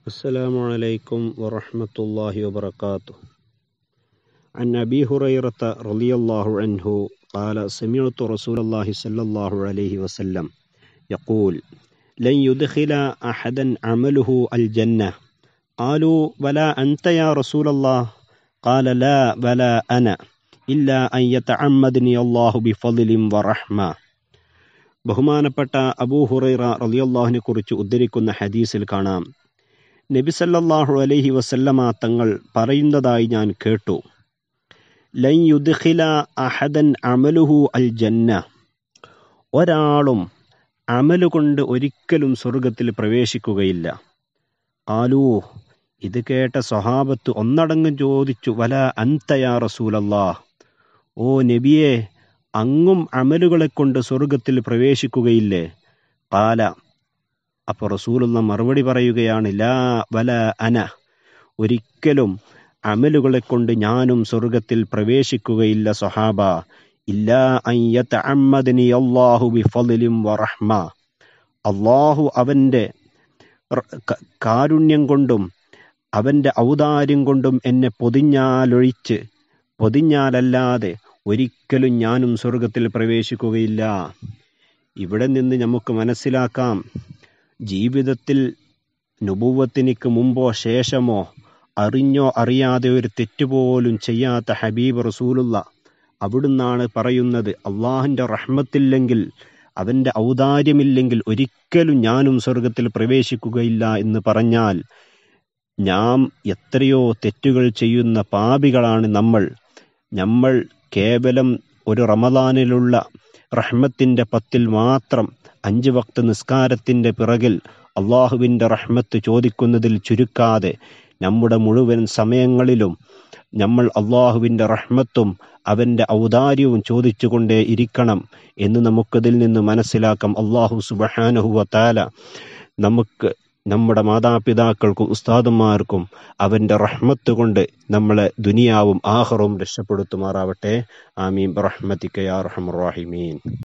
السلام عليكم ورحمة الله وبركاته عن أبي هريرة رضي الله عنه قال سمعت رسول الله صلى الله عليه وسلم يقول لن يدخل أحدا عمله الجنة قالوا بلى أنت يا رسول الله قال لا بلى أنا إلا أن يتعمدني الله بفضل ورحمة ബഹുമാനപ്പെട്ട അബൂ ഹുറൈറ റളിയല്ലാഹുവിനെ കുറിച്ച് ഉദ്ധരിക്കുന്ന ഹദീസിൽ കാണാം നബി സല്ലല്ലാഹു അലൈഹി വസല്ലമ തങ്ങൾ പറയുന്നതായി ഞാൻ കേട്ടു ലൻ യുദ്ഖില അഹദൻ അമലുഹു അൽ ജന്ന ഒരാളും അമലുകൊണ്ട് ഒരിക്കലും സ്വർഗത്തിൽ പ്രവേശിക്കുകയില്ല ആലൂ ഇത് കേട്ട സ്വഹാബത്ത് ഒന്നടങ്കം ചോദിച്ചു വല അന്തയാ റസൂലല്ലാ ഓ നബിയെ അങ്ങും അമലുകളെ കൊണ്ട് സ്വർഗത്തിൽ പ്രവേശിക്കുകയില്ലേ കാല അപ്പോൾ റസൂലുള്ള മറുപടി പറയുകയാണ് ലാ വല അന ഒരിക്കലും അമലുകളെ കൊണ്ട് ഞാനും സ്വർഗത്തിൽ പ്രവേശിക്കുകയില്ല സ്വഹാബ ഇല്ലാ അയ്യത്തഅമ്മദനി അല്ലാഹു ബിഫളിലും വറഹ്മ അള്ളാഹു അവൻ്റെ കാരുണ്യം കൊണ്ടും അവൻ്റെ ഔദാര്യം കൊണ്ടും എന്നെ പൊതിഞ്ഞാലൊഴിച്ച് പൊതിഞ്ഞാലല്ലാതെ ഒരിക്കലും ഞാനും സ്വർഗത്തിൽ പ്രവേശിക്കുകയില്ല ഇവിടെ നിന്ന് നമുക്ക് മനസ്സിലാക്കാം ജീവിതത്തിൽ നുപൂവത്തിനിക്ക് മുമ്പോ ശേഷമോ അറിഞ്ഞോ അറിയാതെ ഒരു തെറ്റുപോലും ചെയ്യാത്ത ഹബീബ് റസൂലുള്ള അവിടുന്നാണ് പറയുന്നത് അള്ളാഹിൻ്റെ റഹ്മത്തില്ലെങ്കിൽ അവൻ്റെ ഔദാര്യമില്ലെങ്കിൽ ഒരിക്കലും ഞാനും സ്വർഗത്തിൽ പ്രവേശിക്കുകയില്ല എന്ന് പറഞ്ഞാൽ നാം എത്രയോ തെറ്റുകൾ ചെയ്യുന്ന പാപികളാണ് നമ്മൾ നമ്മൾ കേവലം ഒരു റമദാനിലുള്ള റഹ്മത്തിൻ്റെ പത്തിൽ മാത്രം അഞ്ച് വക്ത് നിസ്കാരത്തിൻ്റെ പിറകിൽ അള്ളാഹുവിൻ്റെ റഹ്മത്ത് ചോദിക്കുന്നതിൽ ചുരുക്കാതെ നമ്മുടെ മുഴുവൻ സമയങ്ങളിലും നമ്മൾ അള്ളാഹുവിൻ്റെ റഹ്മത്തും അവൻ്റെ ഔദാര്യവും ചോദിച്ചുകൊണ്ടേ ഇരിക്കണം എന്ന് നമുക്കതിൽ നിന്ന് മനസ്സിലാക്കാം അള്ളാഹു സുബഹാനഹുവ താല നമുക്ക് നമ്മുടെ മാതാപിതാക്കൾക്കും ഉസ്താദന്മാർക്കും അവൻ്റെ റഹ്മത്ത് കൊണ്ട് നമ്മളെ ദുനിയാവും ആഹറും രക്ഷപ്പെടുത്തുമാറാവട്ടെ ആമീൻ റഹ്മത്തിക്കയാ റഹമുറാഹിമീൻ